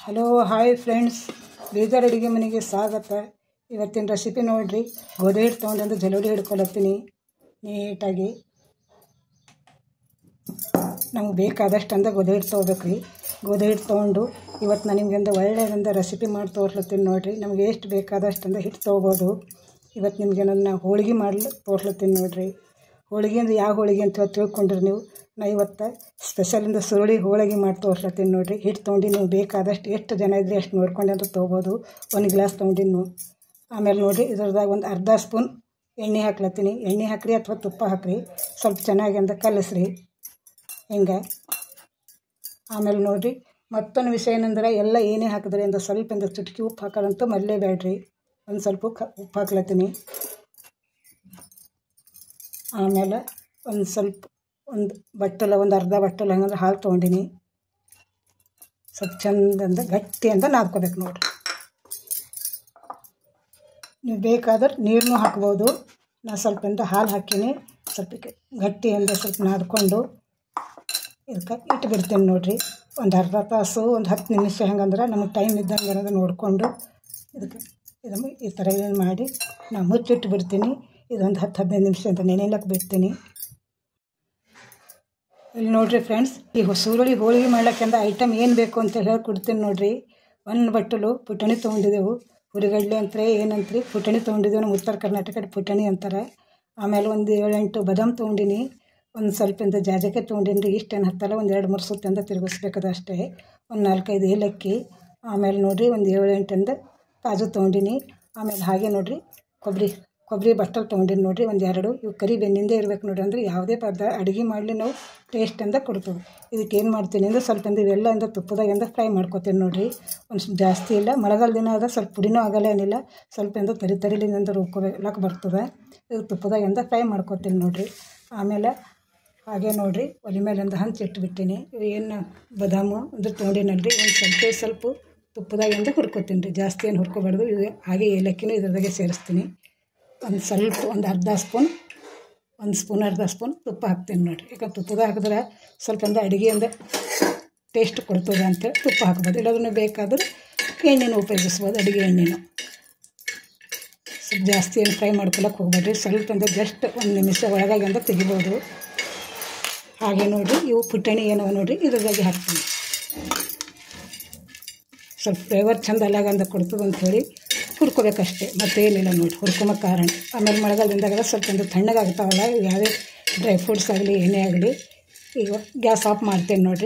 hello hi friends Bidar ಅಡುಗೆ ಮನೆಗೆ ಸ್ವಾಗತ ಇವತ್ತಿನ ರೆಸಿಪಿ ನೋಡಿರಿ ಗೋಧಿ ಹಿಟ್ಟು ತೊಗೊಂಡು ಜಲೋಡಿ ಹಿಡ್ಕೊಳತ್ತೀನಿ ನೀಟಾಗಿ ನಮ್ಗೆ ಬೇಕಾದಷ್ಟು ಅಂದ ಗೋಧಿ ಹಿಟ್ಟು ತೊಗೋಬೇಕು ರೀ ಗೋಧಿ ಹಿಟ್ಟು ತೊಗೊಂಡು ಇವತ್ತು ನಾನು ನಿಮಗಿಂದ ಒಳ್ಳೆಯದಿಂದ ರೆಸಿಪಿ ಮಾಡಿ ತೋರ್ಸ್ಲತ್ತೀನಿ ನೋಡಿರಿ ನಮ್ಗೆ ಎಷ್ಟು ಬೇಕಾದಷ್ಟು ಅಂದ ಹಿಟ್ಟು ತೊಗೋಬೋದು ಇವತ್ತು ನಿಮಗೆ ನನ್ನ ಹೋಳ್ಗೆ ಮಾಡ್ಲಿ ತೋರ್ಸ್ಲತ್ತೀನಿ ನೋಡಿರಿ ಹೋಳಿಗೆ ಅಂದ್ರೆ ಯಾವ ಹೋಳಿಗೆ ಅಂತ ಇವತ್ತು ತಿಳ್ಕೊಂಡ್ರಿ ನೀವು ನಾ ಇವತ್ತು ಸ್ಪೆಷಲಿಂದ ಸುರುಳಿ ಹೋಳಿಗೆ ಮಾಡಿ ತೋರ್ಸ್ಲತ್ತೀನಿ ನೋಡಿರಿ ಹಿಟ್ಟು ತೊಗೊಂಡು ನೀವು ಬೇಕಾದಷ್ಟು ಎಷ್ಟು ಜನ ಇದ್ದರೆ ಎಷ್ಟು ನೋಡ್ಕೊಂಡು ಅಂತ ತೊಗೋಬೋದು ಒಂದು ಗ್ಲಾಸ್ ತೊಗೊಂಡಿನಿ ಆಮೇಲೆ ನೋಡಿರಿ ಇದ್ರದಾಗ ಒಂದು ಅರ್ಧ ಸ್ಪೂನ್ ಎಣ್ಣೆ ಹಾಕ್ಲತ್ತೀನಿ ಎಣ್ಣೆ ಹಾಕ್ರಿ ಅಥವಾ ತುಪ್ಪ ಹಾಕ್ರಿ ಸ್ವಲ್ಪ ಚೆನ್ನಾಗಿ ಅಂತ ಕಲಸ್ರಿ ಹಿಂಗೆ ಆಮೇಲೆ ನೋಡಿರಿ ಮತ್ತೊಂದು ವಿಷಯ ಏನಂದ್ರೆ ಎಲ್ಲ ಏನೇ ಹಾಕಿದ್ರಿ ಅಂದ್ರೆ ಸ್ವಲ್ಪ ಅಂದ್ರೆ ಚುಟುಕಿ ಉಪ್ಪು ಹಾಕೋದಂತೂ ಮರಲೇ ಬೇಡ್ರಿ ಒಂದು ಸ್ವಲ್ಪ ಕ ಉಪ್ಪು ಹಾಕ್ಲತ್ತೀನಿ ಆಮೇಲೆ ಒಂದು ಸ್ವಲ್ಪ ಒಂದು ಬಟ್ಟಲ ಒಂದು ಅರ್ಧ ಬಟ್ಟಲ ಹಂಗಂದ್ರೆ ಹಾಲು ತೊಗೊಂಡಿನಿ ಸ್ವಲ್ಪ ಚಂದಂದ ಗಟ್ಟಿ ಅಂತ ನಾದ್ಕೋಬೇಕು ನೋಡಿರಿ ನೀವು ಬೇಕಾದ್ರೆ ನೀರನ್ನೂ ಹಾಕ್ಬೋದು ನಾನು ಸ್ವಲ್ಪ ಅಂತ ಹಾಲು ಹಾಕೀನಿ ಸ್ವಲ್ಪ ಗಟ್ಟಿ ಅಂತ ಸ್ವಲ್ಪ ನಾದ್ಕೊಂಡು ಇದಕ್ಕೆ ಇಟ್ಟು ಬಿಡ್ತೀನಿ ನೋಡಿರಿ ಒಂದು ಅರ್ಧ ತಾಸು ಒಂದು ಹತ್ತು ನಿಮಿಷ ಹೆಂಗಂದ್ರೆ ನಮಗೆ ಟೈಮ್ ಇದ್ದಂಗೆ ಅನ್ನೋದು ನೋಡಿಕೊಂಡು ಇದಕ್ಕೆ ಇದನ್ನು ಈ ಥರ ಏನು ಮಾಡಿ ನಾನು ಮುಚ್ಚಿಟ್ಟು ಬಿಡ್ತೀನಿ ಇದೊಂದು ಹತ್ತು ಹದಿನೈದು ನಿಮಿಷ ಅಂತ ನೆನೆಯಲಕ್ಕೆ ಬಿಡ್ತೀನಿ ಇಲ್ಲಿ ನೋಡಿರಿ ಫ್ರೆಂಡ್ಸ್ ಈ ಸುರುಳಿ ಹೋಳಿಗೆ ಮಾಡ್ಲಿಕ್ಕೆಂದ ಐಟಮ್ ಏನು ಬೇಕು ಅಂತ ಹೇಳ್ಕೊಡ್ತೀನಿ ನೋಡಿರಿ ಒಂದು ಬಟ್ಟಲು ಪುಟಾಣಿ ತೊಗೊಂಡಿದ್ದೆವು ಹುರಿಗಡ್ಲೆ ಅಂತಾರೆ ಏನಂತ್ರಿ ಪುಟಾಣಿ ತೊಗೊಂಡಿದ್ದೆವು ನಮ್ಮ ಉತ್ತರ ಕರ್ನಾಟಕದ ಪುಟಾಣಿ ಅಂತಾರೆ ಆಮೇಲೆ ಒಂದು ಏಳೆಂಟು ಬಾದಾಮ್ ತೊಗೊಂಡಿನಿ ಒಂದು ಸ್ವಲ್ಪ ಇಂದ ಜಾಜಕಾಯಿ ತೊಗೊಂಡಿನಿ ರೀ ಇಷ್ಟೇನು ಹತ್ತಲ್ಲ ಒಂದು ಎರಡು ಮೂರು ಸುತ್ತಿಂದ ತಿರುಗಿಸ್ಬೇಕದ ಅಷ್ಟೇ ಒಂದು ನಾಲ್ಕೈದು ಏಲಕ್ಕಿ ಆಮೇಲೆ ನೋಡಿರಿ ಒಂದು ಏಳು ಎಂಟಿಂದ ಕಾಜು ತೊಗೊಂಡಿನಿ ಆಮೇಲೆ ಹಾಗೆ ನೋಡಿರಿ ಕೊಬ್ಬರಿ ಕೊಬ್ಬರಿ ಬಟ್ಟಲು ತೊಗೊಂಡಿನಿ ನೋಡಿರಿ ಒಂದು ಎರಡು ಇವು ಕರಿ ಬೆನ್ನಿಂದೇ ಇರ್ಬೇಕು ನೋಡಿರಿ ಅಂದರೆ ಯಾವುದೇ ಪದಾರ್ಥ ಅಡುಗೆ ಮಾಡಲಿ ನಾವು ಟೇಸ್ಟಿಂದ ಕೊಡ್ತದೆ ಇದಕ್ಕೆ ಏನು ಮಾಡ್ತೀನಿ ಅಂದರೆ ಸ್ವಲ್ಪ ಅಂದ್ರೆ ಇವೆಲ್ಲ ಇಂದ ತುಪ್ಪದಾಗಿಂದ ಫ್ರೈ ಮಾಡ್ಕೊತೀನಿ ನೋಡಿರಿ ಒಂದು ಸ್ವಲ್ಪ ಜಾಸ್ತಿ ಇಲ್ಲ ಮಳೆಗಾಲ ದಿನ ಅದ ಸ್ವಲ್ಪ ಪುಡಿನೂ ಆಗಲ್ಲ ಏನಿಲ್ಲ ಸ್ವಲ್ಪ ಇಂದ ತರಿ ತರಿಲಿಂದ ರುಬ್ಕೋಬೇಕಕ್ಕೆ ಬರ್ತದೆ ಇದು ತುಪ್ಪದಾಗಿಂದ ಫ್ರೈ ಮಾಡ್ಕೊತೀನಿ ನೋಡಿರಿ ಆಮೇಲೆ ಹಾಗೆ ನೋಡಿರಿ ಒಲೆ ಮೇಲಿಂದ ಹಂಚಿ ಇಟ್ಬಿಟ್ಟಿನಿ ಇವು ಏನು ಬಾದಾಮು ಅಂದ್ರೆ ತೊಗೊಂಡಿನಲ್ರಿ ಒಂದು ಸ್ವಲ್ಪ ಸ್ವಲ್ಪ ತುಪ್ಪದಾಗಿಂದ ಹುರ್ಕೊತೀನಿ ರೀ ಜಾಸ್ತಿ ಏನು ಹುರ್ಕೋಬಾರ್ದು ಇದು ಹಾಗೆ ಏಲಕ್ಕಿನೂ ಇದ್ರದಾಗೆ ಸೇರಿಸ್ತೀನಿ ಒಂದು ಸ್ವಲ್ಪ ಒಂದು ಅರ್ಧ ಸ್ಪೂನ್ ಒಂದು ಸ್ಪೂನ್ ಅರ್ಧ ಸ್ಪೂನ್ ತುಪ್ಪ ಹಾಕ್ತೀನಿ ನೋಡಿರಿ ಯಾಕಂದ್ರೆ ತುಪ್ಪದಾಗ ಹಾಕಿದ್ರೆ ಸ್ವಲ್ಪ ಅಂದ್ರೆ ಅಡುಗೆಯಿಂದ ಟೇಸ್ಟ್ ಕೊಡ್ತದೆ ಅಂತೇಳಿ ತುಪ್ಪ ಹಾಕ್ಬೋದು ಇಲ್ಲಾದ್ರೂ ಬೇಕಾದ್ರೆ ಎಣ್ಣೆನೂ ಉಪಯೋಗಿಸ್ಬೋದು ಅಡುಗೆ ಎಣ್ಣೆನೂ ಸ್ವಲ್ಪ ಜಾಸ್ತಿ ಏನು ಫ್ರೈ ಮಾಡ್ಕೊಳಕ್ಕೆ ಹೋಗ್ಬೇಡ್ರಿ ಸ್ವಲ್ಪ ಅಂದ್ರೆ ಜಸ್ಟ್ ಒಂದು ನಿಮಿಷ ಒಳಗಾಗಿ ಅಂತ ತೆಗಿಬೋದು ಹಾಗೆ ನೋಡಿರಿ ಇವು ಪುಟಾಣಿ ಏನವ ನೋಡಿರಿ ಇದ್ರದಾಗೆ ಹಾಕ್ತೀನಿ ಸ್ವಲ್ಪ ಫ್ಲೇವರ್ ಚಂದ ಅಲ್ಲಾಗಂದ ಕೊಡ್ತದೆ ಅಂಥೇಳಿ ಹುರ್ಕೋಬೇಕಷ್ಟೇ ಮತ್ತೇನಿಲ್ಲ ನೋಡಿ ಹುರ್ಕೊಂಬ ಕಾರಣ ಆಮೇಲೆ ಮಳೆಗಾಲದಿಂದಾಗೆಲ್ಲ ಸ್ವಲ್ಪ ಒಂದು ತಣ್ಣಗಾಗ್ತಾವಲ್ಲ ಯಾವುದೇ ಡ್ರೈ ಫ್ರೂಟ್ಸ್ ಆಗಲಿ ಏನೇ ಆಗಲಿ ಈಗ ಗ್ಯಾಸ್ ಆಫ್ ಮಾಡ್ತೇನೆ ನೋಡಿರಿ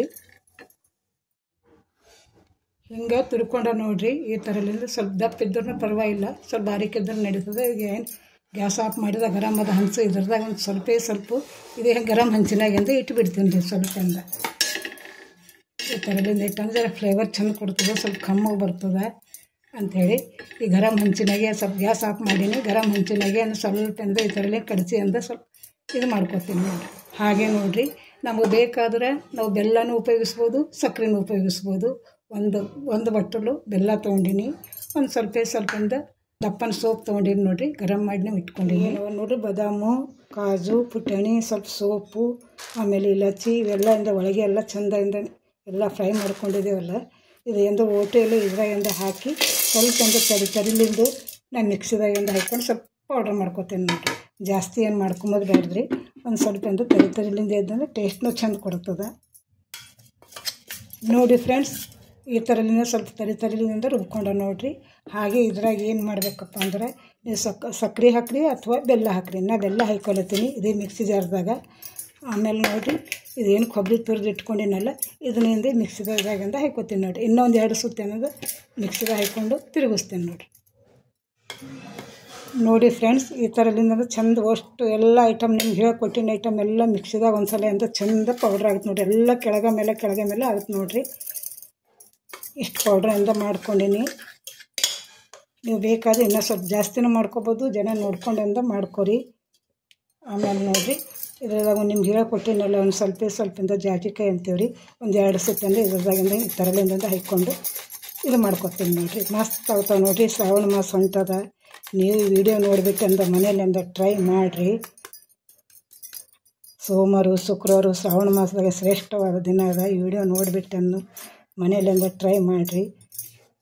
ಹಿಂಗೆ ತುರ್ಕೊಂಡ ನೋಡಿರಿ ಈ ಥರಲಿಂದ ಸ್ವಲ್ಪ ದಪ್ಪ ಇದ್ರೂ ಪರವಾಗಿಲ್ಲ ಸ್ವಲ್ಪ ಬಾರಿಕೆ ಇದ್ರೂ ನಡೀತದೆ ಈಗ ಏನು ಗ್ಯಾಸ್ ಆಫ್ ಮಾಡಿದ ಗರಮ್ ಅದ ಹಂಚು ಇದ್ರದಾಗ ಒಂದು ಸ್ವಲ್ಪ ಸ್ವಲ್ಪ ಇದೇ ಗರಂ ಹಂಚಿನಾಗಿಂದ ಇಟ್ಟು ಬಿಡ್ತೀನಿ ರೀ ಸ್ವಲ್ಪದಿಂದ ಈ ಥರದಿಂದ ಇಟ್ಟಂದ್ರೆ ಫ್ಲೇವರ್ ಚಂದ ಕೊಡ್ತದೆ ಸ್ವಲ್ಪ ಕಮ್ಮಾಗಿ ಬರ್ತದೆ ಅಂಥೇಳಿ ಈ ಗರಂ ಹಂಚಿನಾಗೆ ಸ್ವಲ್ಪ ಗ್ಯಾಸ್ ಆಫ್ ಮಾಡೀನಿ ಗರಂ ಹಂಚಿನಾಗೆ ಒಂದು ಸ್ವಲ್ಪ ಅಂದ್ರೆ ಈ ಥರಲ್ಲೇ ಕಡಿಸಿ ಅಂದ್ರೆ ಸ್ವಲ್ಪ ಇದು ಮಾಡ್ಕೊತೀನಿ ನೋಡಿರಿ ಹಾಗೆ ನೋಡಿರಿ ನಮಗೆ ಬೇಕಾದ್ರೆ ನಾವು ಬೆಲ್ಲನೂ ಉಪಯೋಗಿಸ್ಬೋದು ಸಕ್ಕರೆನೂ ಉಪಯೋಗಿಸ್ಬೋದು ಒಂದು ಒಂದು ಬಟ್ಟಲು ಬೆಲ್ಲ ತೊಗೊಂಡಿನಿ ಒಂದು ಸ್ವಲ್ಪ ಸ್ವಲ್ಪಂದ ದಪ್ಪನ ಸೋಪ್ ತೊಗೊಂಡಿನಿ ನೋಡಿರಿ ಗರಂ ಮಾಡಿ ನಾವು ಇಟ್ಕೊಂಡಿನಿ ನೋಡಿರಿ ಬಾದಾಮು ಕಾಜು ಪುಟಾಣಿ ಸ್ವಲ್ಪ ಸೋಪು ಆಮೇಲೆ ಇಲಚಿ ಇವೆಲ್ಲ ಇಂದ ಒಳಗೆ ಎಲ್ಲ ಚಂದದಿಂದ ಎಲ್ಲ ಫ್ರೈ ಮಾಡ್ಕೊಂಡಿದ್ದೇವಲ್ಲ ಇದು ಎಂದು ಓಟೆ ಎಲ್ಲ ಇದ್ರಾಗಿಂದ ಹಾಕಿ ಸ್ವಲ್ಪ ಒಂದು ತರಿ ತರಿಲಿಂದು ನಾನು ಮಿಕ್ಸಿದಾಗಿಂದ ಹಾಕ್ಕೊಂಡು ಸ್ವಲ್ಪ ಪೌಡ್ರ್ ಮಾಡ್ಕೊತೀನಿ ನೋಡಿರಿ ಜಾಸ್ತಿ ಏನು ಮಾಡ್ಕೊಂಬೋದು ಬೇಡ್ರಿ ಒಂದು ಸ್ವಲ್ಪ ಒಂದು ತರಿ ತರಿಲಿಂದ ಇದ್ದಂದ್ರೆ ಟೇಸ್ಟ್ನೂ ಚಂದ ಕೊಡ್ತದೆ ನೋಡಿ ಫ್ರೆಂಡ್ಸ್ ಈ ಥರಲಿಂದ ಸ್ವಲ್ಪ ತರಿ ತರಿಲಿಂದ ರುಬ್ಕೊಂಡ ನೋಡಿರಿ ಹಾಗೆ ಇದ್ರಾಗ ಏನು ಮಾಡಬೇಕಪ್ಪ ಅಂದ್ರೆ ನೀವು ಸಕ್ ಸಕ್ಕರೆ ಹಾಕ್ರಿ ಅಥವಾ ಬೆಲ್ಲ ಹಾಕ್ರಿ ನಾ ಬೆಲ್ಲ ಹಾಕ್ಕೊಳತ್ತೀನಿ ಇದೇ ಮಿಕ್ಸಿ ಜಾರ್ದಾಗ ಆಮೇಲೆ ನೋಡಿರಿ ಇದೇನು ಕೊಬ್ಬರಿ ತುರಿದು ಇಟ್ಕೊಂಡಿನಲ್ಲ ಇದರಿಂದ ಮಿಕ್ಸಿದಾಗಿಂದ ಹಾಕ್ಕೊತೀನಿ ನೋಡಿರಿ ಇನ್ನೊಂದು ಎರಡು ಸುತ್ತ ಅನ್ನೋದು ಮಿಕ್ಸಿದಾಗ ಹಾಕ್ಕೊಂಡು ತಿರುಗಿಸ್ತೀನಿ ನೋಡಿರಿ ನೋಡಿ ಫ್ರೆಂಡ್ಸ್ ಈ ಥರಲಿಂದ ಚಂದ ಅಷ್ಟು ಎಲ್ಲ ಐಟಮ್ ನಿಮ್ಗೆ ಹೇಳ್ಕೊಟ್ಟಿನ ಐಟಮ್ ಎಲ್ಲ ಮಿಕ್ಸಿದಾಗ ಒಂದು ಸಲ ಅಂತ ಚಂದ ಪೌಡ್ರ್ ಆಗುತ್ತೆ ನೋಡಿರಿ ಎಲ್ಲ ಕೆಳಗೆ ಮೇಲೆ ಕೆಳಗೆ ಮೇಲೆ ಆಗುತ್ತೆ ನೋಡಿರಿ ಇಷ್ಟು ಪೌಡ್ರಿಂದ ಮಾಡ್ಕೊಂಡಿನಿ ನೀವು ಬೇಕಾದ್ರೆ ಇನ್ನೂ ಸ್ವಲ್ಪ ಜಾಸ್ತಿನೂ ಮಾಡ್ಕೊಬೋದು ಜನ ನೋಡ್ಕೊಂಡಿಂದ ಮಾಡ್ಕೊರಿ ಆಮೇಲೆ ನೋಡಿರಿ ಇದ್ರದಾಗ ನಿಮ್ಗೆ ಹೇಳ್ಕೊಟ್ಟಿನಲ್ಲ ಒಂದು ಸ್ವಲ್ಪ ಸ್ವಲ್ಪಿಂದ ಜಾಜಿಕಾಯಿ ಅಂತೀವಿ ರೀ ಒಂದು ಎರಡು ಸುತ್ತಿಂದ ಇದ್ರದಾಗಿಂದ ಈ ಥರಲಿಂದ ಹಾಕ್ಕೊಂಡು ಇದು ಮಾಡ್ಕೊತೀನಿ ನೋಡಿರಿ ಮಸ್ತ್ ಆಗ್ತಾವೆ ನೋಡಿರಿ ಶ್ರಾವಣ ಮಾಸ ಹೊಂಟದ ನೀವು ವಿಡಿಯೋ ನೋಡ್ಬೇಕಂದ ಮನೇಲಿಂದ ಟ್ರೈ ಮಾಡಿರಿ ಸೋಮವಾರ ಶುಕ್ರವಾರ ಶ್ರಾವಣ ಮಾಸದಾಗ ಶ್ರೇಷ್ಠವಾದ ದಿನ ಅದ ಈ ವಿಡಿಯೋ ನೋಡಿಬಿಟ್ಟನ್ನು ಮನೆಯಲ್ಲಿಂದ ಟ್ರೈ ಮಾಡಿರಿ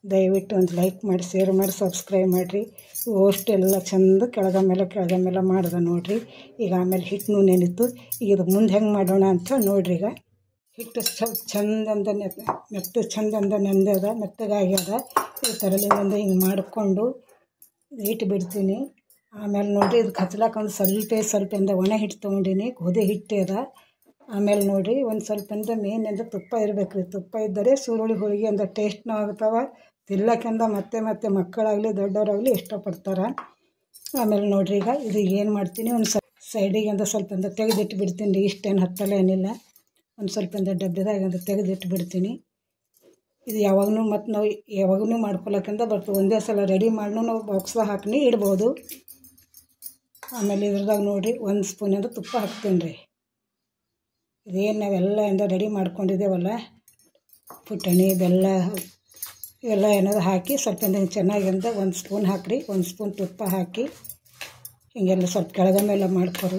ದಯವಿಟ್ಟು ಒಂದು ಲೈಕ್ ಮಾಡಿ ಶೇರ್ ಮಾಡಿ ಸಬ್ಸ್ಕ್ರೈಬ್ ಮಾಡಿರಿ ಅಷ್ಟು ಎಲ್ಲ ಚಂದ ಕೆಳಗ ಮೇಲೆ ಕೆಳಗ ಮೇಲೆ ಮಾಡ್ದೆ ನೋಡಿರಿ ಈಗ ಆಮೇಲೆ ಹಿಟ್ಟು ನೆನಿತ್ತು ಈಗ ಇದು ಮುಂದೆ ಹೆಂಗೆ ಮಾಡೋಣ ಅಂತ ನೋಡಿರಿ ಈಗ ಹಿಟ್ಟು ಸ್ವಲ್ಪ ಚಂದಂದ ನೆತ್ ಮೆತ್ತ ಚಂದಂದ ನೆಂದದ ಮೆತ್ತಗಾಗ್ಯದ ಈ ಥರಲಿಂದ ಹಿಂಗೆ ಮಾಡಿಕೊಂಡು ಇಟ್ಟು ಬಿಡ್ತೀನಿ ಆಮೇಲೆ ನೋಡಿರಿ ಇದು ಕಚ್ಲಾಕ ಒಂದು ಸ್ವಲ್ಪ ಸ್ವಲ್ಪದಿಂದ ಒಣ ಹಿಟ್ಟು ತೊಗೊಂಡಿನಿ ಗೋಧಿ ಹಿಟ್ಟು ಅದ ಆಮೇಲೆ ನೋಡಿರಿ ಒಂದು ಸ್ವಲ್ಪಂದ ಮೇನಿಂದ ತುಪ್ಪ ಇರಬೇಕು ರೀ ತುಪ್ಪ ಇದ್ದರೆ ಸುರುಳಿ ಹೋಳಿಗೆ ಅಂದ ಟೇಸ್ಟ್ನೂ ಆಗ್ತಾವೆ ತಿನ್ನಕ್ಕಿಂತ ಮತ್ತೆ ಮತ್ತೆ ಮಕ್ಕಳಾಗಲಿ ದೊಡ್ಡವರಾಗಲಿ ಇಷ್ಟಪಡ್ತಾರೆ ಆಮೇಲೆ ನೋಡಿರಿ ಈಗ ಇದು ಏನು ಮಾಡ್ತೀನಿ ಒಂದು ಸ್ವಲ್ಪ ಸೈಡಿಗೆ ಅಂತ ಸ್ವಲ್ಪಂದ ತೆಗೆದಿಟ್ಟು ಬಿಡ್ತೀನಿ ರೀ ಇಷ್ಟೇನು ಹತ್ತಲ್ಲ ಏನಿಲ್ಲ ಒಂದು ಸ್ವಲ್ಪಂದ ಡಬ್ಬಿದಾಗ ಅಂತ ತೆಗೆದಿಟ್ಟು ಬಿಡ್ತೀನಿ ಇದು ಯಾವಾಗೂ ಮತ್ತು ನಾವು ಯಾವಾಗೂ ಮಾಡ್ಕೊಳಕ್ಕಿಂತ ಬರ್ತದೆ ಒಂದೇ ಸಲ ರೆಡಿ ಮಾಡಿ ನಾವು ಬಾಕ್ಸ್ದಾಗ ಹಾಕಿ ಇಡ್ಬೋದು ಆಮೇಲೆ ಇದ್ರದಾಗ ನೋಡಿರಿ ಒಂದು ಸ್ಪೂನಿಂದ ತುಪ್ಪ ಹಾಕ್ತೀನಿ ರೀ ಇದೇನು ನಾವೆಲ್ಲ ಇಂದ ರೆಡಿ ಮಾಡ್ಕೊಂಡಿದ್ದೇವಲ್ಲ ಪುಟಾಣಿ ಬೆಲ್ಲ ಇವೆಲ್ಲ ಏನಾದ್ರು ಹಾಕಿ ಸ್ವಲ್ಪ ಹಿಂಗೆ ಚೆನ್ನಾಗಿ ಅಂತ ಒಂದು ಸ್ಪೂನ್ ಹಾಕಿರಿ ಒಂದು ಸ್ಪೂನ್ ತುಪ್ಪ ಹಾಕಿ ಹಿಂಗೆಲ್ಲ ಸ್ವಲ್ಪ ಕೆಳಗ ಮೇಲೆ ಮಾಡ್ಕೊರಿ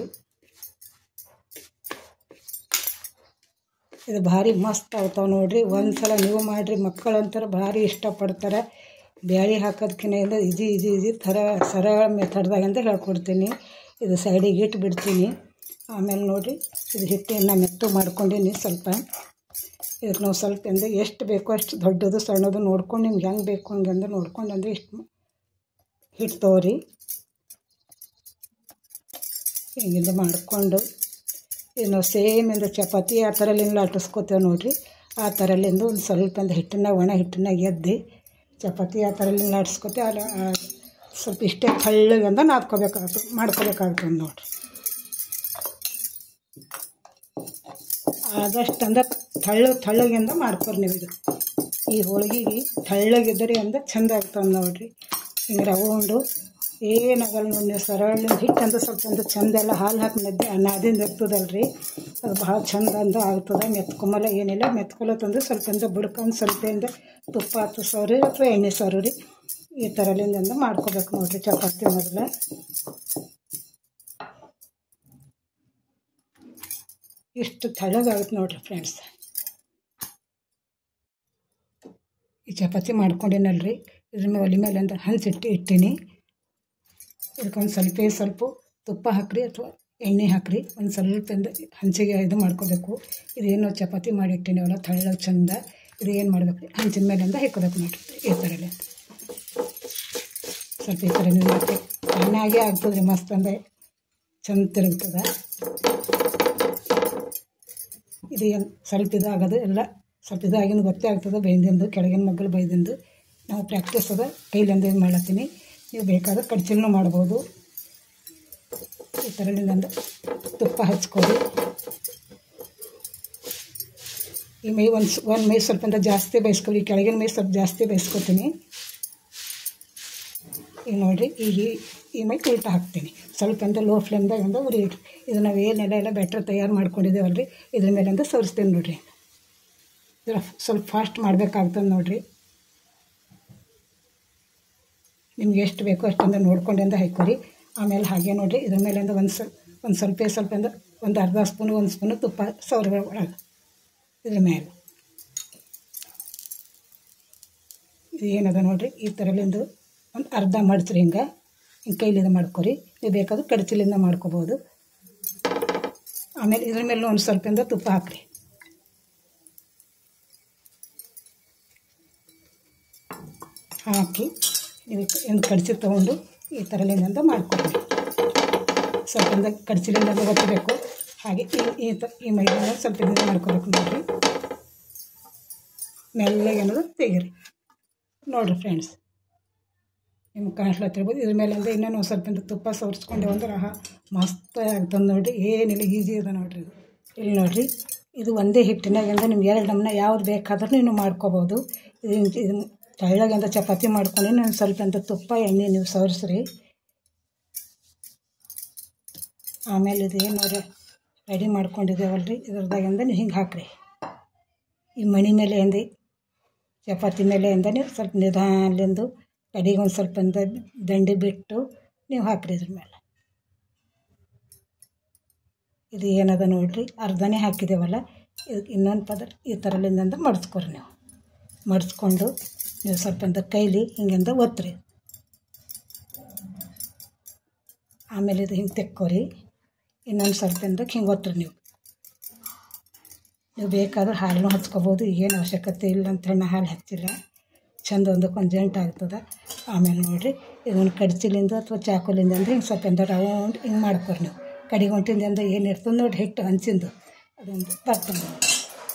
ಇದು ಭಾರಿ ಮಸ್ತ್ ಆಗ್ತಾವೆ ನೋಡಿರಿ ಒಂದು ಸಲ ನೀವು ಮಾಡಿರಿ ಮಕ್ಕಳಂತಾರೆ ಭಾರಿ ಇಷ್ಟಪಡ್ತಾರೆ ಬ್ಯಾಳಿ ಹಾಕೋದಕ್ಕಿಂತ ಇಂದ ಈಜಿ ಈಜಿ ಈಜಿ ಥರ ಸರಳ ಮೆಥಡ್ದಾಗ ಅಂತ ಹೇಳ್ಕೊಡ್ತೀನಿ ಇದು ಸೈಡಿಗೆ ಇಟ್ಟು ಬಿಡ್ತೀನಿ ಆಮೇಲೆ ನೋಡಿರಿ ಇದು ಹಿಟ್ಟನ್ನು ಮೆತ್ತು ಮಾಡ್ಕೊಂಡೀನಿ ಸ್ವಲ್ಪ ಇದಕ್ಕೆ ನಾವು ಸ್ವಲ್ಪ ಅಂದರೆ ಎಷ್ಟು ಬೇಕೋ ಅಷ್ಟು ದೊಡ್ಡದು ಸಣ್ಣದು ನೋಡ್ಕೊಂಡು ನಿಮ್ಗೆ ಹೆಂಗೆ ಬೇಕು ಹಂಗೆ ಅಂದ್ರೆ ನೋಡ್ಕೊಂಡು ಅಂದರೆ ಇಷ್ಟು ಹಿಟ್ಟು ತೊಗೊರಿ ಹಿಂಗಿಂದ ಮಾಡಿಕೊಂಡು ಇದು ನಾವು ಸೇಮ್ ಇಂದ ಚಪಾತಿ ಆ ಥರಲ್ಲಿಂದ ಲಟ್ಟಿಸ್ಕೋತೇವೆ ನೋಡಿರಿ ಆ ಥರಲ್ಲಿಂದ ಒಂದು ಸ್ವಲ್ಪ ಒಂದು ಹಿಟ್ಟನ್ನ ಒಣ ಹಿಟ್ಟನ್ನ ಎದ್ದು ಚಪಾತಿ ಆ ಥರಲ್ಲಿಂದ ಲಟ್ಟಿಸ್ಕೋತೇವೆ ಅಲ್ಲ ಆ ಸ್ವಲ್ಪ ಇಷ್ಟೇ ತೆಳ್ಳಗೆ ಅಂದ ನಾದ್ಕೋಬೇಕಾಗ್ತದೆ ಮಾಡ್ಕೋಬೇಕಾಗ್ತದೆ ನೋಡಿರಿ ಆದಷ್ಟು ಅಂದ್ರೆ ತಳ್ಳು ತಳ್ಳಗಿಂದ ಮಾಡ್ಕೊರಿ ನೀವು ಇದು ಈ ಹೋಳಿಗೆಗೆ ತಳ್ಳಗಿದ್ದರೆ ಅಂದ್ರೆ ಚಂದ ಆಗ್ತದೆ ನೋಡಿರಿ ಹಿಂಗೆ ರೌಂಡು ಏನಾಗಲ್ಲ ನೋಡಿ ನೀವು ಸರಳಿಂದ ಹಿಟ್ಟು ಅಂತ ಸ್ವಲ್ಪ ಒಂದು ಚಂದ ಎಲ್ಲ ಹಾಲು ಹಾಕಿ ಮೆದ್ದೆ ನಾದಿಂದ ಇರ್ತದಲ್ಲ ರೀ ಅದು ಭಾಳ ಚಂದ ಅಂತ ಆಗ್ತದೆ ಮೆತ್ಕೊಂಬಲ್ಲ ಏನಿಲ್ಲ ಮೆತ್ಕೊಲತ್ತಂದ್ರೆ ಸ್ವಲ್ಪ ಇಂದ ಬುಡ್ಕೊಂಡು ಸ್ವಲ್ಪ ಇಂದ ತುಪ್ಪ ಹತ್ತು ಸೌರಿ ಅಥವಾ ಎಣ್ಣೆ ಸೌರಿ ಈ ಥರಲಿಂದ ಮಾಡ್ಕೋಬೇಕು ನೋಡಿರಿ ಚಪಾತಿ ಮೊದಲು ಇಷ್ಟು ತೆಳ್ಳಗಾಗುತ್ತೆ ನೋಡಿರಿ ಫ್ರೆಂಡ್ಸ್ ಈ ಚಪಾತಿ ಮಾಡ್ಕೊಂಡಿನಲ್ರಿ ಇದ್ರ ಮೇಲೆ ಒಲೆ ಮೇಲೆ ಅಂತ ಹಂಚಿಟ್ಟು ಇಟ್ಟೀನಿ ಇದಕ್ಕೊಂದು ಸ್ವಲ್ಪ ಸ್ವಲ್ಪ ತುಪ್ಪ ಹಾಕ್ರಿ ಅಥವಾ ಎಣ್ಣೆ ಹಾಕ್ರಿ ಒಂದು ಸ್ವಲ್ಪ ಹಂಚಿಗೆ ಇದು ಮಾಡ್ಕೋಬೇಕು ಇದೇನು ಚಪಾತಿ ಮಾಡಿ ಇಟ್ಟಿನವಲ್ಲ ತೆಳ್ಳಗೆ ಚಂದ ಇದು ಏನು ಮಾಡ್ಬೇಕು ರೀ ಹಂಚಿನ ಮೇಲಿಂದ ಹಾಕೋಬೇಕು ನೋಡಿರಿ ಈ ಥರಲ್ಲಿ ಸ್ವಲ್ಪ ಈ ಥರ ನಿಲ್ಲಕ್ಕೆ ಚೆನ್ನಾಗೇ ಆಗ್ತದೆ ರೀ ಮಸ್ತ್ ಅಂದರೆ ಚಂದ ತಿರುಗ್ತದೆ ಇದು ಏನು ಸ್ವಲ್ಪ ಇದಾಗೋದು ಎಲ್ಲ ಸ್ವಲ್ಪ ಇದಾಗಿಂದು ಗೊತ್ತೇ ಆಗ್ತದೆ ಬೈದಿಂದು ಕೆಳಗಿನ ಮಗ್ಗಲು ಬೈದಿಂದು ನಾವು ಪ್ರಾಕ್ಟೀಸ್ ಅದ ಕೈಲಿಂದ ಇದು ಮಾಡ್ಲತ್ತೀನಿ ನೀವು ಬೇಕಾದ್ರೆ ಕಡ್ಚಿನೂ ಮಾಡ್ಬೋದು ಈ ಥರದಿಂದ ತುಪ್ಪ ಹಚ್ಕೊಡಿ ಈ ಮೈ ಒಂದು ಒಂದು ಮೈ ಸ್ವಲ್ಪ ಅಂತ ಜಾಸ್ತಿ ಬೇಯಿಸ್ಕೊಳ್ಳಿ ಕೆಳಗಿನ ಮೈ ಸ್ವಲ್ಪ ಜಾಸ್ತಿ ಬೇಯಿಸ್ಕೊತೀನಿ ಈಗ ನೋಡಿರಿ ಈಗ ಈ ಮೈ ಉಲ್ಟ ಹಾಕ್ತೀನಿ ಸ್ವಲ್ಪ ಅಂತ ಲೋ ಫ್ಲೇಮ್ದಾಗ ಒಂದು ಉರಿ ಇಡ್ರಿ ಇದು ನಾವು ಏನೆಲ್ಲ ಎಲ್ಲ ಬ್ಯಾಟ್ರ್ ತಯಾರು ಮಾಡ್ಕೊಂಡಿದ್ದೇವಲ್ಲ ರೀ ಇದ್ರ ಮೇಲಿಂದ ಸರಿಸ್ತೀನಿ ನೋಡಿರಿ ಇದ್ರ ಸ್ವಲ್ಪ ಫಾಸ್ಟ್ ಮಾಡಬೇಕಾಗ್ತದೆ ನೋಡಿರಿ ನಿಮ್ಗೆ ಎಷ್ಟು ಬೇಕೋ ಅಷ್ಟೊಂದು ನೋಡ್ಕೊಂಡಿಂದ ಹಾಕೋರಿ ಆಮೇಲೆ ಹಾಗೆ ನೋಡಿರಿ ಇದ್ರ ಮೇಲಿಂದ ಒಂದು ಸ್ವಲ್ಪ ಒಂದು ಸ್ವಲ್ಪ ಸ್ವಲ್ಪ ಅಂದ್ರೆ ಒಂದು ಅರ್ಧ ಸ್ಪೂನು ಒಂದು ಸ್ಪೂನು ತುಪ್ಪ ಸೌರ ಒಳಗೆ ಇದ್ರ ಮೇಲೆ ಇದು ಏನದ ನೋಡಿರಿ ಈ ಥರಲಿಂದು ಒಂದು ಅರ್ಧ ಮಡ್ಚ್ರಿ ಹಿಂಗೆ ಹಿಂಗೆ ಕೈಲಿಂದ ಮಾಡ್ಕೊರಿ ನೀವು ಬೇಕಾದ್ರೆ ಕಡಚಿಲಿಂದ ಮಾಡ್ಕೋಬೋದು ಆಮೇಲೆ ಇದ್ರ ಮೇಲೆ ಒಂದು ಸ್ವಲ್ಪದಿಂದ ತುಪ್ಪ ಹಾಕ್ರಿ ಹಾಕಿ ಇದಕ್ಕೆ ಒಂದು ಕಡಚಿ ತೊಗೊಂಡು ಈ ಥರಲಿಂದ ಮಾಡ್ಕೊರಿ ಸ್ವಲ್ಪದಿಂದ ಕಡಚಿಲಿಂದ ಗೊತ್ತಬೇಕು ಹಾಗೆ ಈ ಈ ತ ಈ ಮೈದಾನ ಸ್ವಲ್ಪ ಇದನ್ನ ಮಾಡ್ಕೋಬೇಕು ನೋಡಿರಿ ಮೆಲ್ಲಗೆ ಅನ್ನೋದು ತೆಗೀರಿ ನೋಡಿರಿ ಫ್ರೆಂಡ್ಸ್ ನಿಮ್ಗೆ ಕಾಣಿಸ್ಲತ್ತಿರ್ಬೋದು ಇದ್ರ ಮೇಲಿಂದ ಇನ್ನೂ ಒಂದು ಸ್ವಲ್ಪ ತುಪ್ಪ ಸವರ್ಸ್ಕೊಂಡೇವು ಅಂದ್ರೆ ಆಹಾ ಮಸ್ತ್ ಆಗ್ತದೆ ನೋಡಿರಿ ಏನಿಲ್ಲ ಈಸಿ ಅದ ನೋಡಿರಿ ಇದು ಇಲ್ಲಿ ನೋಡಿರಿ ಇದು ಒಂದೇ ಹಿಟ್ಟಿನಾಗಿಂದ ನಿಮ್ಗೆ ಎರಡು ನಮ್ಮನೆ ಯಾವ್ದು ಬೇಕಾದ್ರೂ ನೀವು ಮಾಡ್ಕೋಬೋದು ಇದು ಇದು ತೆಳ್ಳಗಿಂದ ಚಪಾತಿ ಮಾಡ್ಕೊಂಡು ನಾನು ಸ್ವಲ್ಪ ಅಂತ ತುಪ್ಪ ಎಣ್ಣೆ ನೀವು ಸವರಿಸ್ರಿ ಆಮೇಲೆ ಇದು ಏನು ರೆಡಿ ಮಾಡ್ಕೊಂಡಿದ್ದೇವಲ್ಲ ರೀ ಇದ್ರದಾಗಿಂದ ನೀವು ಹಿಂಗೆ ಹಾಕ್ರಿ ಈ ಮಣಿ ಮೇಲೆ ಎಂದಿ ಚಪಾತಿ ಮೇಲೆ ಇಂದ ನೀವು ಸ್ವಲ್ಪ ನಿಧಾನಲಿಂದು ಕಡೆಗೆ ಒಂದು ಸ್ವಲ್ಪ ಇಂದ ದಂಡಿ ಬಿಟ್ಟು ನೀವು ಹಾಕ್ರಿ ಇದ್ರ ಮೇಲೆ ಇದು ಏನದ ನೋಡಿರಿ ಅರ್ಧನೇ ಹಾಕಿದ್ದೇವಲ್ಲ ಇದಕ್ಕೆ ಇನ್ನೊಂದು ಪದ ಈ ಥರಲಿಂದ ಮಡ್ಸ್ಕೊರಿ ನೀವು ಮಡ್ಸ್ಕೊಂಡು ನೀವು ಸ್ವಲ್ಪ ಕೈಲಿ ಹಿಂಗಿಂದ ಒತ್ತಿರಿ ಆಮೇಲೆ ಇದು ಹಿಂಗೆ ತೆಕ್ಕೋರಿ ಇನ್ನೊಂದು ಸ್ವಲ್ಪ ಹಿಂಗೆ ಒತ್ತಿರಿ ನೀವು ನೀವು ಬೇಕಾದ್ರೆ ಹಾಲನ್ನು ಹಚ್ಕೋಬೋದು ಏನು ಅವಶ್ಯಕತೆ ಇಲ್ಲ ಅಂತೇಳಿ ನಾ ಹಾಲು ಹಚ್ಚಿಲ್ಲ ಚಂದ ಒಂದಕ್ಕೆ ಒಂದು ಜಂಟ್ ಆಗ್ತದೆ ಆಮೇಲೆ ನೋಡಿರಿ ಇದನ್ನು ಕಡ್ಚಿಲಿಂದ ಅಥವಾ ಚಾಕುಲಿಂದ ಅಂದ್ರೆ ಹಿಂಗೆ ಸ್ವಲ್ಪ ಎಂದ ರೌಂಡ್ ಹಿಂಗೆ ಮಾಡ್ಕೊರಿ ನೀವು ಕಡಿಗೆ ಹೊಂಟಿಂದ ಏನು ಇರ್ತದೆ ನೋಡಿ ಹಿಟ್ಟು ಹಂಚಿಂದು ಅದೊಂದು ಬರ್ತದೆ ನೋಡಿ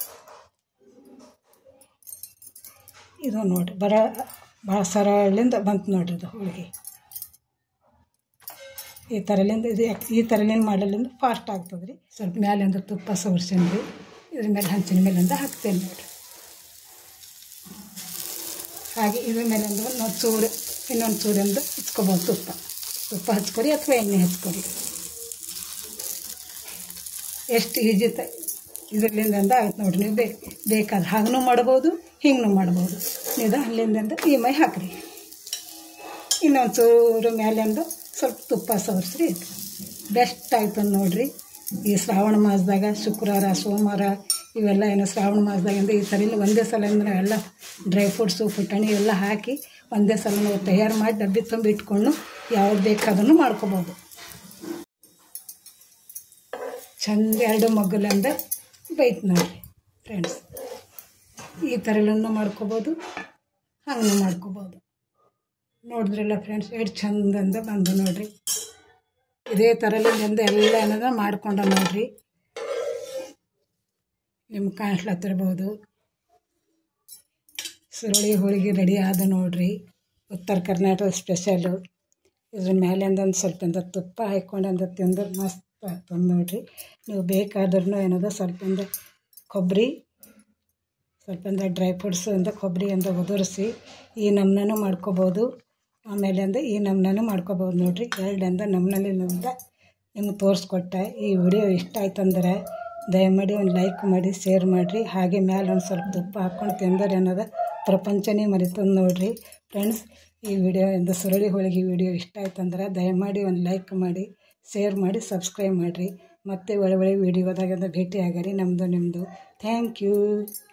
ಇದು ನೋಡಿರಿ ಬರ ಭಾಳ ಸರಳಿಂದ ಬಂತು ನೋಡಿರಿ ಇದು ಹೋಳಿಗೆ ಈ ಥರಲಿಂದ ಇದು ಯಾಕ್- ಈ ಥರಲಿಂದ ಮಾಡಲಿಂದ ಫಾಸ್ಟ್ ಆಗ್ತದೆ ರೀ ಸ್ವಲ್ಪ ಮ್ಯಾಲಿಂದ ತುಪ್ಪ ಸವರ್ಸೀನಿ ಇದ್ರ ಮೇಲೆ ಹಂಚಿನ ಮೇಲಿಂದ ಹಾಕ್ತೇನೆ ನೋಡಿರಿ ಹಾಗೆ ಇದ್ರ ಮೇಲಿಂದ ಒಂದು ಚೂರು ಇನ್ನೊಂದು ಚೂರಿಂದ ಹಚ್ಕೊಬೋದು ತುಪ್ಪ ತುಪ್ಪ ಹಚ್ಕೊರಿ ಅಥವಾ ಎಣ್ಣೆ ಹಚ್ಕೊರಿ ಎಷ್ಟು ಈಜಿ ತ ಇದರಿಂದ ಆಯ್ತು ನೋಡಿರಿ ನೀವು ಬೇಕು ಬೇಕಾದ್ರೆ ಹಾಗೂ ಮಾಡ್ಬೋದು ಹಿಂಗೂ ಮಾಡ್ಬೋದು ನೀವು ಅಲ್ಲಿಂದ ಈ ಮೈ ಹಾಕ್ರಿ ಇನ್ನೊಂದು ಚೂರು ಮೇಲಿಂದ ಸ್ವಲ್ಪ ತುಪ್ಪ ಸವರ್ಸ್ರಿ ಬೆಸ್ಟ್ ಆಯ್ತು ನೋಡಿರಿ ಈ ಶ್ರಾವಣ ಮಾಸದಾಗ ಶುಕ್ರವಾರ ಸೋಮವಾರ ಇವೆಲ್ಲ ಏನು ಶ್ರಾವಣ ಮಾಸದಾಗಿಂದ ಈ ಥರ ಒಂದೇ ಸಲ ಅಂದ್ರೆ ಎಲ್ಲ ಡ್ರೈ ಫ್ರೂಟ್ಸು ಪುಟಾಣಿ ಎಲ್ಲ ಹಾಕಿ ಒಂದೇ ಸಲ ನಾವು ತಯಾರು ಮಾಡಿ ಡಬ್ಬಿ ತುಂಬಿ ಇಟ್ಕೊಂಡು ಯಾವ್ದು ಬೇಕಾದ್ರೂ ಮಾಡ್ಕೊಬೋದು ಚಂದ ಎರಡು ಮಗ್ಗಲಿಂದ ಬೈತ್ ನೋಡಿರಿ ಫ್ರೆಂಡ್ಸ್ ಈ ಥರಲನ್ನು ಮಾಡ್ಕೊಬೋದು ಹಂಗೂ ಮಾಡ್ಕೊಬೋದು ನೋಡಿದ್ರಲ್ಲ ಫ್ರೆಂಡ್ಸ್ ಎಷ್ಟು ಚಂದಂದ ಬಂದು ನೋಡ್ರಿ ಇದೇ ಥರಲಿಂದ ಎಲ್ಲ ಏನದ ಮಾಡ್ಕೊಂಡ ನೋಡ್ರಿ ನಿಮ್ಗೆ ಕಾಣಿಸ್ಲತ್ತಿರ್ಬೋದು ಸುರುಳಿ ಹೋಳಿಗೆ ರೆಡಿ ಆದ ನೋಡ್ರಿ ಉತ್ತರ ಕರ್ನಾಟಕ ಸ್ಪೆಷಲು ಇದ್ರ ಮೇಲಿಂದ ಒಂದು ಸ್ವಲ್ಪಿಂದ ತುಪ್ಪ ಹಾಕ್ಕೊಂಡಂದ ತಿಂದ್ರೆ ಮಸ್ತ್ ಆಗ್ತದೆ ನೋಡ್ರಿ ನೀವು ಬೇಕಾದ್ರೂ ಏನದ ಸ್ವಲ್ಪಿಂದ ಕೊಬ್ಬರಿ ಸ್ವಲ್ಪಿಂದ ಡ್ರೈ ಫ್ರೂಟ್ಸ್ ಇಂದ ಕೊಬ್ಬರಿಯಿಂದ ಉದುರಿಸಿ ಈ ನಮ್ನೂ ಮಾಡ್ಕೋಬೋದು ಆಮೇಲೆ ಅಂದ ಈ ನಮ್ನೂ ಮಾಡ್ಕೋಬೋದು ನೋಡ್ರಿ ಎರಡರಿಂದ ನಮ್ನಲ್ಲಿಂದ ನಿಮ್ಗೆ ತೋರಿಸ್ಕೊಟ್ಟೆ ಈ ವಿಡಿಯೋ ಇಷ್ಟ ಆಯ್ತಂದ್ರೆ ದಯಮಾಡಿ ಒಂದು ಲೈಕ್ ಮಾಡಿ ಶೇರ್ ಮಾಡಿರಿ ಹಾಗೆ ಮ್ಯಾಲೆ ಒಂದು ಸ್ವಲ್ಪ ತುಪ್ಪ ಹಾಕ್ಕೊಂಡು ತಿಂದರೆ ಏನದ ಪ್ರಪಂಚನೇ ಮರಿತಂದು ನೋಡಿರಿ ಫ್ರೆಂಡ್ಸ್ ಈ ವಿಡಿಯೋ ಇಂದ ಸುರಳಿ ಹೋಳಿಗೆ ವಿಡಿಯೋ ಇಷ್ಟ ಆಯ್ತಂದ್ರೆ ದಯಮಾಡಿ ಒಂದು ಲೈಕ್ ಮಾಡಿ ಶೇರ್ ಮಾಡಿ ಸಬ್ಸ್ಕ್ರೈಬ್ ಮಾಡಿರಿ ಮತ್ತೆ ಒಳ್ಳೆ ಒಳ್ಳೆ ವಿಡಿಯೋದಾಗಿಂದ ಭೇಟಿ ಆಗಿರಿ ನಮ್ಮದು ನಿಮ್ಮದು ಥ್ಯಾಂಕ್ ಯು